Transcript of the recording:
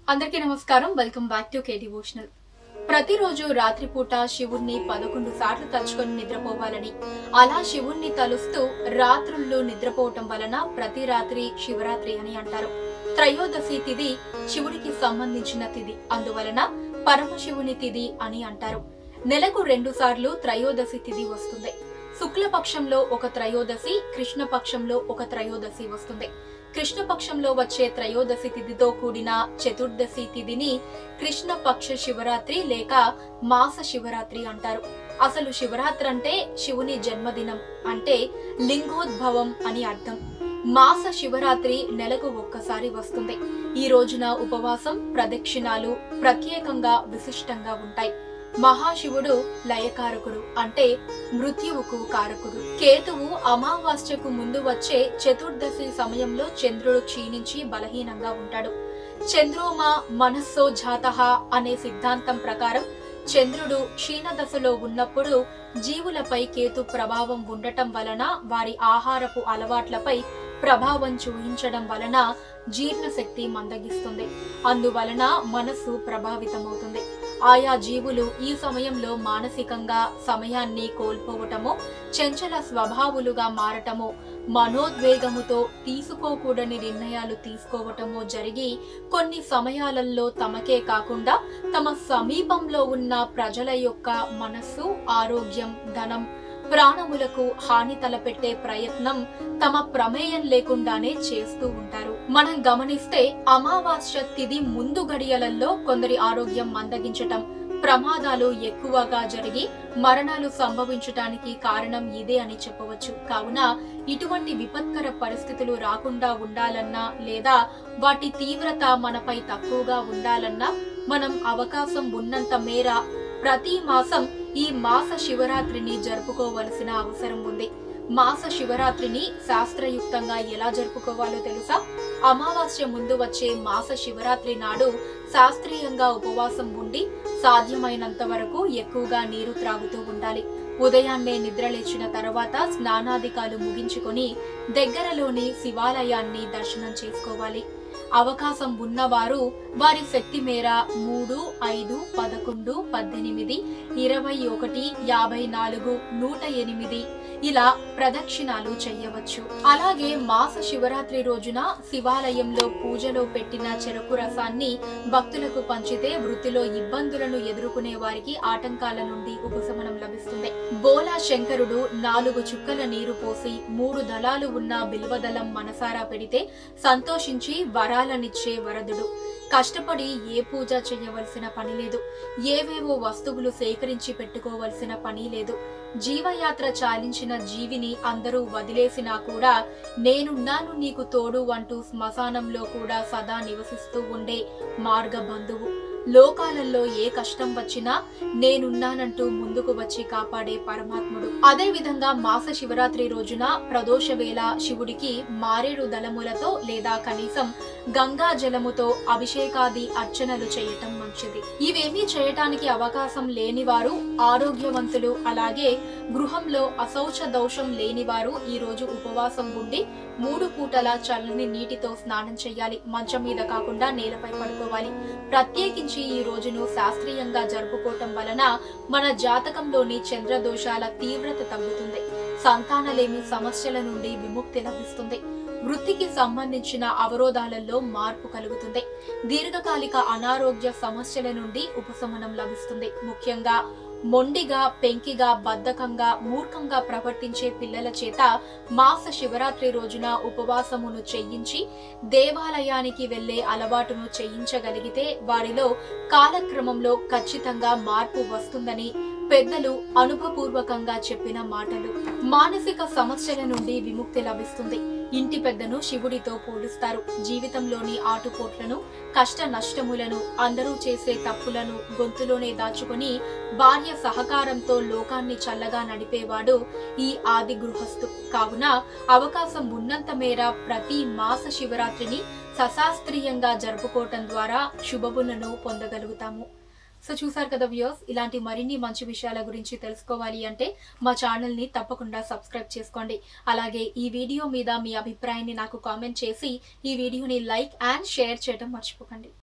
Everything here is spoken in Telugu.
అందరికీ నమస్కారం welcome back to K devotional ప్రతిరోజు రాత్రిపూట శివుణ్ణి పదకొండు సార్లు తలుచుకొని నిద్రపోవాలని అలా శివుణ్ణి తలుస్తూ రాత్రుళ్ళు నిద్రపోవటం వలన ప్రతి రాత్రి శివరాత్రి అని అంటారు త్రయోదశి తిథి శివుడికి సంబంధించిన తిథి అందువలన పరమశివుని తిథి అని అంటారు నెలకు రెండు సార్లు త్రయోదశి తిథి వస్తుంది శుక్లపక్షంలో ఒక త్రయోదశి కృష్ణపక్షంలో ఒక త్రయోదశి వస్తుంది కృష్ణపక్షంలో వచ్చే త్రయోదశి తిథితో కూడిన చతుర్దశి తిథిని కృష్ణపక్ష శివరాత్రి లేక మాస శివరాత్రి అంటారు అసలు శివరాత్రి అంటే శివుని జన్మదినం అంటే లింగోద్భవం అని అర్థం మాస శివరాత్రి నెలకు ఒక్కసారి వస్తుంది ఈ రోజున ఉపవాసం ప్రదక్షిణాలు ప్రత్యేకంగా విశిష్టంగా ఉంటాయి మహాశివుడు లయకారకుడు అంటే మృత్యువుకు కారకుడు కేతువు అమావాస్యకు ముందు వచ్చే చతుర్దశి సమయంలో చంద్రుడు క్షీణించి బలహీనంగా ఉంటాడు చంద్రోమ మనస్సో జాతః అనే సిద్ధాంతం ప్రకారం చంద్రుడు క్షీణదశలో ఉన్నప్పుడు జీవులపై కేతు ప్రభావం ఉండటం వలన వారి ఆహారపు అలవాట్లపై ప్రభావం చూపించడం వలన జీర్ణశక్తి మందగిస్తుంది అందువలన మనస్సు ప్రభావితమవుతుంది ఆయా జీవులు ఈ సమయంలో మానసికంగా సమయాన్ని కోల్పోవటమో చంచల స్వభావులుగా మారటమో మనోద్వేగముతో తీసుకోకూడని నిర్ణయాలు తీసుకోవటమో జరిగి కొన్ని సమయాలలో తమకే కాకుండా తమ సమీపంలో ఉన్న ప్రజల యొక్క మనస్సు ఆరోగ్యం ధనం ప్రాణములకు హాని తలపెట్టే ప్రయత్నం తమ ప్రమేయం లేకుండానే చేస్తూ ఉంటారు మనం గమనిస్తే అమావాస్య తిథి ముందు గడియలలో కొందరి ఆరోగ్యం మందగించటం ప్రమాదాలు ఎక్కువగా జరిగి మరణాలు సంభవించటానికి కారణం ఇదే అని చెప్పవచ్చు కావున ఇటువంటి విపత్కర పరిస్థితులు రాకుండా ఉండాలన్నా లేదా వాటి తీవ్రత మనపై తక్కువగా ఉండాలన్నా మనం అవకాశం ఉన్నంత మేర ప్రతి మాసం ఈ మాస శివరాత్రిని జరుపుకోవలసిన అవసరం ఉంది మాస శివరాత్రిని శాస్త్రయుక్తంగా ఎలా జరుపుకోవాలో తెలుసా అమావాస్య ముందు వచ్చే మాస శివరాత్రి నాడు శాస్త్రీయంగా ఉపవాసం ఉండి సాధ్యమైనంత వరకు ఎక్కువగా నీరు త్రాగుతూ ఉండాలి ఉదయాన్నే నిద్రలేచిన తర్వాత స్నానాధికాలు ముగించుకొని దగ్గరలోని శివాలయాన్ని దర్శనం చేసుకోవాలి అవకాశం ఉన్నవారు వారి శక్తి మేర మూడు ఐదు పదకొండు పద్దెనిమిది ఇరవై ఒకటి యాభై నాలుగు నూట ఎనిమిది ఇలా ప్రదక్షిణాలు చెయ్యవచ్చు అలాగే మాస శివరాత్రి రోజున శివాలయంలో పూజలో పెట్టిన చెరుకు రసాన్ని భక్తులకు పంచితే వృత్తిలో ఇబ్బందులను ఎదుర్కొనే వారికి ఆటంకాల నుండి ఉపశమనం లభిస్తుంది బోలా శంకరుడు నాలుగు చుక్కల నీరు పోసి మూడు దళాలు ఉన్న బిల్వదళం మనసారా పెడితే సంతోషించి వరాలనిచ్చే వరదుడు కష్టపడి ఏ పూజ చేయవలసిన పని లేదు ఏవేవో వస్తువులు సేకరించి పెట్టుకోవలసిన పని లేదు జీవయాత్ర చాలించిన జీవిని అందరూ వదిలేసినా కూడా నేనున్నాను నీకు తోడు అంటూ శ్మశానంలో కూడా సదా నివసిస్తూ ఉండే మార్గ బంధువు లోకాలలో ఏ కష్టం వచ్చినా నేనున్నానంటూ ముందుకు వచ్చి కాపాడే పరమాత్ముడు అదే విధంగా మాస శివరాత్రి రోజున ప్రదోష వేళ శివుడికి మారేడు దళములతో లేదా కనీసం గంగా జలముతో అభిషేకాది అర్చనలు చేయటం మంచిది ఇవేమీ చేయటానికి అవకాశం లేని వారు ఆరోగ్యవంతులు అలాగే గృహంలో అశౌచ దోషం లేని వారు ఈ రోజు ఉపవాసం ఉండి మూడు పూటల చల్లని నీటితో స్నానం చేయాలి మంచం మీద కాకుండా నేలపై పడుకోవాలి ప్రత్యేకించి ఈ రోజును శాస్త్రీయంగా జరుపుకోవటం వలన మన జాతకంలోని చంద్ర దోషాల తీవ్రత తగ్గుతుంది సంతానలేమి సమస్యల నుండి విముక్తి లభిస్తుంది వృత్తికి సంబంధించిన అవరోధాలలో మార్పు కలుగుతుంది దీర్ఘకాలిక అనారోగ్య సమస్యల నుండి ఉపశమనం లభిస్తుంది ముఖ్యంగా మొండిగా పెంకిగా బద్ధకంగా మూర్ఖంగా ప్రవర్తించే పిల్లల చేత మాస శివరాత్రి రోజున ఉపవాసమును చేయించి దేవాలయానికి వెళ్లే అలవాటును చేయించగలిగితే వారిలో కాలక్రమంలో ఖచ్చితంగా మార్పు వస్తుందని పెద్దలు అనుభవపూర్వకంగా చెప్పిన మాటలు మానసిక సమస్యల నుండి విముక్తి లభిస్తుంది ఇంటి పెద్దను శివుడితో పోలుస్తారు జీవితంలోని ఆటుపోట్లను కష్ట నష్టములను అందరూ చేసే తప్పులను గొంతులోనే దాచుకొని భార్య సహకారంతో లోకాన్ని చల్లగా నడిపేవాడు ఈ ఆది గృహస్థు కావున అవకాశం ఉన్నంత మేర ప్రతి మాస శివరాత్రిని సశాస్త్రీయంగా జరుపుకోవటం ద్వారా శుభములను పొందగలుగుతాము సో చూసారు కదా వ్యూయర్స్ ఇలాంటి మరిన్ని మంచి విషయాల గురించి తెలుసుకోవాలి అంటే మా ఛానల్ని తప్పకుండా సబ్స్క్రైబ్ చేసుకోండి అలాగే ఈ వీడియో మీద మీ అభిప్రాయాన్ని నాకు కామెంట్ చేసి ఈ వీడియోని లైక్ అండ్ షేర్ చేయడం మర్చిపోకండి